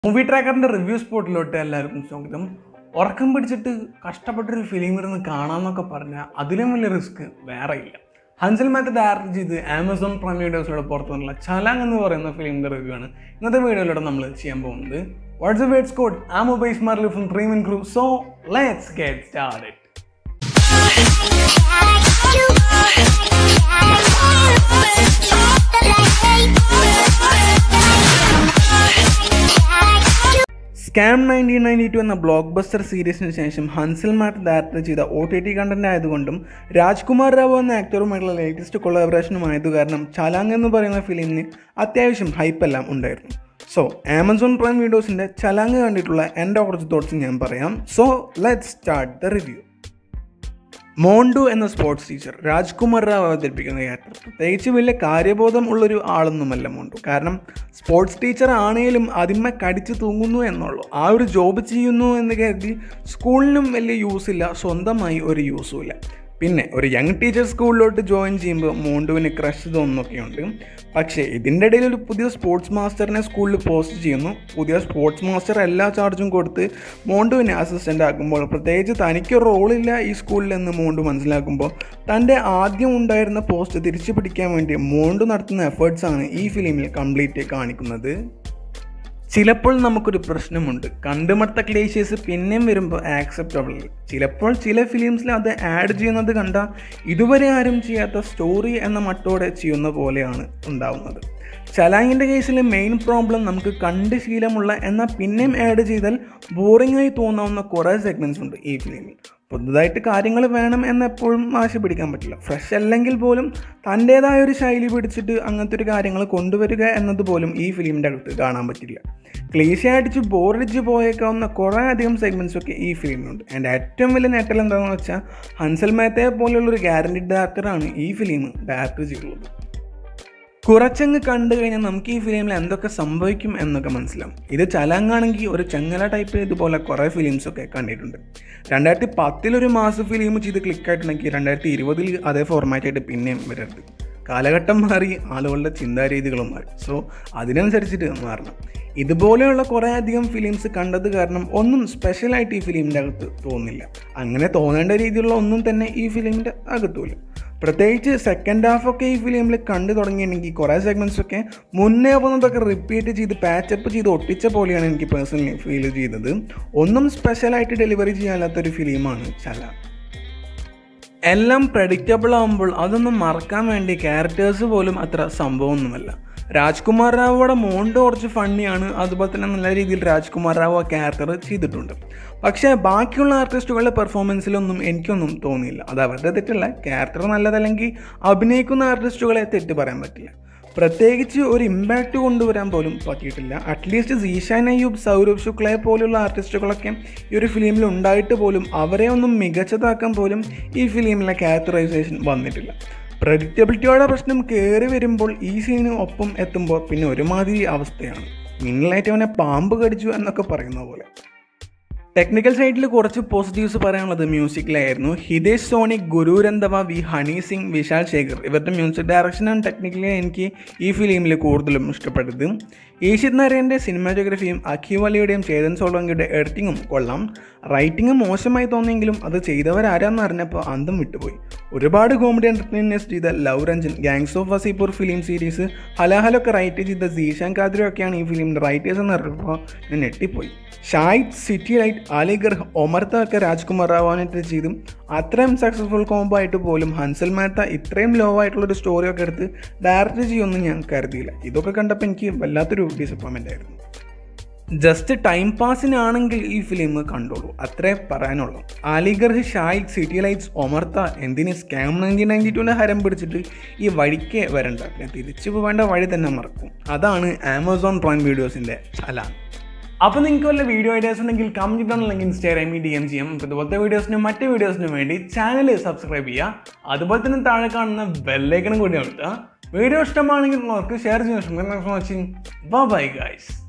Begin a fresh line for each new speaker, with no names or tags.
movie ട്രാക്കറിൻ്റെ review സ്പോട്ടിലോട്ട് എല്ലാവർക്കും സ്വാഗതം ഉറക്കം പിടിച്ചിട്ട് കഷ്ടപ്പെട്ടൊരു ഫിലിം ഇരുന്ന് കാണാമെന്നൊക്കെ പറഞ്ഞാൽ അതിലും വലിയ റിസ്ക് വേറെ ഇല്ല ഹൻസൽ മാത്ത ഡയറക്റ്റ് ചെയ്ത് ആമസോൺ പ്രൈം വീഡിയോസിലൂടെ പുറത്തു വന്നുള്ള ചലാങ് എന്ന് പറയുന്ന ഫിലിമിൻ്റെ റിവ്യൂ ആണ് ഇന്നത്തെ വീഡിയോയിലൂടെ നമ്മൾ ചെയ്യാൻ പോകുന്നത് വാട്സ് എ വേർഡ്സ് കോഡ് ആമോ ബൈസ് മാർലി ഫ്രം പ്രീമിയൻ crew so let's get started scam nineteen ninety two എന്ന ബ്ലോക്ക് ബസ്റ്റർ സീരീസിന് ശേഷം ഹൻസൽ മാറ്റ് ഡയറക്ടർ ചെയ്ത ഒ ടി ടി കണ്ടന്റ് ആയതുകൊണ്ടും രാജ്കുമാർ റാവു എന്ന ആക്ടറുമായിട്ടുള്ള ലേറ്റസ്റ്റ് കൊളാബറേഷനും ആയത് കാരണം ചലാങ് എന്ന് പറയുന്ന ഫിലിമിന് അത്യാവശ്യം ഹൈപ്പെല്ലാം ഉണ്ടായിരുന്നു സോ ആമസോൺ പ്രൈം വീഡിയോസിൻ്റെ ചലാങ് കണ്ടിട്ടുള്ള എൻ്റെ കുറച്ച് തോട്ട്സ് ഞാൻ പറയാം so let start the review Montu എന്ന സ്പോർട്സ് ടീച്ചർ രാജ്കുമാർ റാവ് അവതരിപ്പിക്കുന്ന ക്യാരക്ടർ പ്രത്യേകിച്ച് വലിയ കാര്യബോധം ഉള്ളൊരു ആളൊന്നുമല്ല മോണ്ടു കാരണം സ്പോർട്സ് ടീച്ചർ ആണെങ്കിലും അതിന്മേ കടിച്ചു തൂങ്ങുന്നു എന്നുള്ളൂ ആ ഒരു ജോബ് ചെയ്യുന്നു എന്ന് കരുതി സ്കൂളിനും വലിയ യൂസ് ഇല്ല സ്വന്തമായി ഒരു യൂസും ഇല്ല പിന്നെ ഒരു യങ് ടീച്ചർ സ്കൂളിലോട്ട് ജോയിൻ ചെയ്യുമ്പോൾ മോണ്ടുവിന് ക്രഷ് തോന്നുന്നൊക്കെയുണ്ട് പക്ഷേ ഇതിൻ്റെ ഇടയിൽ ഒരു പുതിയ സ്പോർട്സ് മാസ്റ്ററിനെ സ്കൂളിൽ പോസ്റ്റ് ചെയ്യുന്നു പുതിയ സ്പോർട്സ് മാസ്റ്റർ എല്ലാ ചാർജും കൊടുത്ത് മോണ്ടുവിനെ അസിസ്റ്റൻ്റ് ആക്കുമ്പോൾ പ്രത്യേകിച്ച് തനിക്ക് റോളില്ല ഈ സ്കൂളിൽ എന്ന് മോണ്ടു മനസ്സിലാക്കുമ്പോൾ തൻ്റെ ആദ്യം ഉണ്ടായിരുന്ന പോസ്റ്റ് തിരിച്ചു പിടിക്കാൻ വേണ്ടി മോണ്ടു നടത്തുന്ന എഫേർട്സാണ് ഈ ഫിലിമിൽ കംപ്ലീറ്റ് കാണിക്കുന്നത് ചിലപ്പോൾ നമുക്കൊരു പ്രശ്നമുണ്ട് കണ്ടുമടുത്ത ക്ലേഷ്യസ് പിന്നെയും വരുമ്പോൾ ആക്സെപ്റ്റബിൾ ചിലപ്പോൾ ചില ഫിലിംസിൽ അത് ആഡ് ചെയ്യുന്നത് കണ്ട ഇതുവരെ ആരും ചെയ്യാത്ത സ്റ്റോറി എന്ന മട്ടോടെ ചെയ്യുന്ന പോലെയാണ് ഉണ്ടാവുന്നത് ചലാങ്ങിൻ്റെ കേസിൽ മെയിൻ പ്രോബ്ലം നമുക്ക് കണ്ട് ശീലമുള്ള എന്നാൽ പിന്നെയും ആഡ് ചെയ്താൽ ബോറിംഗ് ആയി തോന്നാവുന്ന കുറേ സെഗ്മെൻറ്റ്സ് ഉണ്ട് ഈ ഫിലിമിൽ പുതുതായിട്ട് കാര്യങ്ങൾ വേണം എന്ന് എപ്പോഴും വാശി പിടിക്കാൻ പറ്റില്ല ഫ്രഷ് അല്ലെങ്കിൽ പോലും തൻ്റേതായ ഒരു ശൈലി പിടിച്ചിട്ട് അങ്ങനത്തെ ഒരു കാര്യങ്ങൾ കൊണ്ടുവരിക എന്നത് പോലും ഈ ഫിലിമിൻ്റെ അകത്ത് കാണാൻ പറ്റില്ല ക്ലീശ അടിച്ച് ബോറടിച്ച് പോയേക്കാവുന്ന കുറേ അധികം സെഗ്മെൻറ്റ്സ് ഒക്കെ ഈ ഫിലിമിനുണ്ട് എൻ്റെ ഏറ്റവും വലിയ നേട്ടം എന്താണെന്ന് വെച്ചാൽ ഹൻസൽ മേത്തയെ പോലെയുള്ള ഒരു ഗ്യാരണ്ടി ഡയറക്ടറാണ് ഈ ഫിലിം ഡയറക്ടർ ചെയ്തിട്ടുള്ളത് കുറച്ചങ്ങ് കണ്ടു കഴിഞ്ഞാൽ നമുക്ക് ഈ ഫിലിമിൽ എന്തൊക്കെ സംഭവിക്കും എന്നൊക്കെ മനസ്സിലാവും ഇത് ചലങ്ങാണെങ്കിൽ ഒരു ചെങ്ങല ടൈപ്പ് ഇതുപോലെ കുറേ ഫിലിംസ് ഒക്കെ കണ്ടിട്ടുണ്ട് രണ്ടായിരത്തി പത്തിലൊരു മാസ് ഫിലിം ചെയ്ത് ക്ലിക്കായിട്ടുണ്ടെങ്കിൽ രണ്ടായിരത്തി ഇരുപതിൽ അതേ ഫോർമാറ്റായിട്ട് പിന്നെയും വരരുത് കാലഘട്ടം മാറി ആളുകളുടെ ചിന്താരീതികളും മാറി സോ അതിനനുസരിച്ചിട്ട് മാറണം ഇതുപോലെയുള്ള കുറേ അധികം ഫിലിംസ് കണ്ടത് കാരണം ഒന്നും സ്പെഷ്യലായിട്ട് ഈ ഫിലിമിൻ്റെ അകത്ത് തോന്നില്ല അങ്ങനെ തോന്നേണ്ട രീതിയിലുള്ള ഒന്നും തന്നെ ഈ ഫിലിമിൻ്റെ അകത്തുമില്ല പ്രത്യേകിച്ച് സെക്കൻഡ് ഹാഫ് ഒക്കെ ഈ ഫിലിമിൽ കണ്ടു തുടങ്ങിയിട്ടുണ്ടെങ്കിൽ കുറേ സെഗ്മെൻറ്റ്സ് ഒക്കെ മുന്നേ പോകുന്നതൊക്കെ റിപ്പീറ്റ് ചെയ്ത് പാച്ചപ്പ് ചെയ്ത് ഒട്ടിച്ച പോലെയാണ് എനിക്ക് പേഴ്സണലി ഫീൽ ചെയ്തത് ഒന്നും സ്പെഷ്യലായിട്ട് ഡെലിവറി ചെയ്യാനാത്തൊരു ഫിലിമാണ് ചല എല്ലാം പ്രഡിക്റ്റബിൾ ആകുമ്പോൾ അതൊന്നും മറക്കാൻ വേണ്ടി ക്യാരക്ടേഴ്സ് പോലും അത്ര സംഭവമൊന്നുമല്ല രാജ്കുമാർ റാവുടെ മോണ്ട് കുറച്ച് ഫണ്ണിയാണ് അതുപോലെ തന്നെ നല്ല രീതിയിൽ രാജ്കുമാർ റാവു ആ ക്യാരക്ടർ ചെയ്തിട്ടുണ്ട് പക്ഷേ ബാക്കിയുള്ള ആർട്ടിസ്റ്റുകളുടെ പെർഫോമൻസിലൊന്നും എനിക്കൊന്നും തോന്നിയില്ല അത് അവരുടെ തെറ്റല്ല ക്യാരക്ടർ നല്ലതല്ലെങ്കിൽ അഭിനയിക്കുന്ന ആർട്ടിസ്റ്റുകളെ തെറ്റ് പറയാൻ പറ്റില്ല പ്രത്യേകിച്ച് ഒരു ഇമ്പാക്റ്റ് കൊണ്ടുവരാൻ പോലും പറ്റിയിട്ടില്ല അറ്റ്ലീസ്റ്റ് സീഷാൻ അയ്യൂബ് സൗരഭ് ശുക്ലയെ പോലുള്ള ആർട്ടിസ്റ്റുകളൊക്കെ ഈ ഒരു ഫിലിമിൽ ഉണ്ടായിട്ട് പോലും അവരെ ഒന്നും മികച്ചതാക്കാൻ പോലും ഈ ഫിലിമിലെ ക്യാരക്ടറൈസേഷൻ വന്നിട്ടില്ല പ്രഡിക്റ്റബിലിറ്റിയോടെ പ്രശ്നം കയറി വരുമ്പോൾ ഈ സീന് ഒപ്പം എത്തുമ്പോൾ പിന്നെ ഒരുമാതിരി അവസ്ഥയാണ് മിന്നലായിട്ട് അവനെ പാമ്പ് കടിച്ചു എന്നൊക്കെ പറയുന്ന പോലെ ടെക്നിക്കൽ സൈഡിൽ കുറച്ച് പോസിറ്റീവ്സ് പറയാനുള്ളത് മ്യൂസിക്കിലായിരുന്നു ഹിതേഷ് സോണി ഗുരു രന്ധവ വി ഹണി സിംഗ് വിശാൽ ശേഖർ ഇവരുടെ മ്യൂസിക് ഡയറക്ഷനാണ് ടെക്നിക്കലി എനിക്ക് ഈ ഫിലിമിൽ കൂടുതലും ഇഷ്ടപ്പെട്ടത് ഈഷിത് നാരായണൻ്റെ സിനിമാറ്റോഗ്രഫിയും അഖിവലിയുടെയും ചേതൻ സോളങ്കിയുടെ എഡിറ്റിങ്ങും കൊള്ളാം റൈറ്റിംഗ് മോശമായി തോന്നിയെങ്കിലും അത് ചെയ്തവരാരാന്ന് അറിഞ്ഞപ്പോൾ അന്തം വിട്ടുപോയി ഒരുപാട് കോമഡി എൻ്റർടൈനേഴ്സ് ചെയ്ത Luv Ranjan gangs of Wasseypur film series ഹലാഹലൊക്കെ റൈറ്റ് ചെയ്ത സീഷാൻ കാദ്രി ഒക്കെയാണ് ഈ ഫിലിമിൻ്റെ റൈറ്റേഴ്സ് എന്ന് പറഞ്ഞപ്പോൾ ഞാൻ ഞെട്ടിപ്പോയി ഷാഹിദ് സിറ്റി ലൈറ്റ് അലിഗർ ഒമർത്ത ഒക്കെ രാജ്കുമാർ റാവാനായിട്ട് ചെയ്തും അത്രയും സക്സസ്ഫുൾ കോംബോ ആയിട്ട് പോലും ഹൻസൽ മേത്ത ഇത്രയും ലോ ആയിട്ടുള്ളൊരു സ്റ്റോറിയൊക്കെ എടുത്ത് ഡയറക്റ്റ് ചെയ്യുമെന്ന് ഞാൻ കരുതിയില്ല ഇതൊക്കെ കണ്ടപ്പോൾ എനിക്ക് വല്ലാത്തൊരു ഡിസപ്പോയിൻമെൻ്റ് ആയിരുന്നു ജസ്റ്റ് ടൈം പാസിനാണെങ്കിൽ ഈ ഫിലിം കണ്ടോളൂ അത്രേ പറയാനുള്ളൂ അലിഗർഹ് ഷായിഖ് സിറ്റി ലൈറ്റ്സ് ഒമർത്ത എന്തിന് സ്കാം നയൻറ്റീൻ നയൻറ്റി ടുവിൻ്റെ ഹരം പിടിച്ചിട്ട് ഈ വഴിക്ക് വരണ്ട പിന്നെ തിരിച്ചു പോവേണ്ട വഴി തന്നെ മറക്കും അതാണ് ആമസോൺ പ്രൈം വീഡിയോസിൻ്റെ ചലാൻ അപ്പോൾ നിങ്ങൾക്ക് വല്ല വീഡിയോ ഐഡിയാസ് ഉണ്ടെങ്കിൽ കമൻറ്റ് ചെയ്തിട്ടുണ്ടെങ്കിൽ ഇൻസ്റ്റാഗ്രാമിൽ ഡി എം ചെയ്യാം ഇതുപോലത്തെ വീഡിയോസിനും മറ്റ് വീഡിയോസിനും വേണ്ടി ചാനൽ സബ്സ്ക്രൈബ് ചെയ്യുക അതുപോലെ തന്നെ താഴെ കാണുന്ന ബെല്ലൈക്കണും കൂടി അവിടുത്തെ വീഡിയോ ഇഷ്ടമാണെങ്കിൽ നിങ്ങൾക്ക് ഷെയർ ചെയ്യാൻ ശ്രമിക്കാം ബൈ ഗൈസ്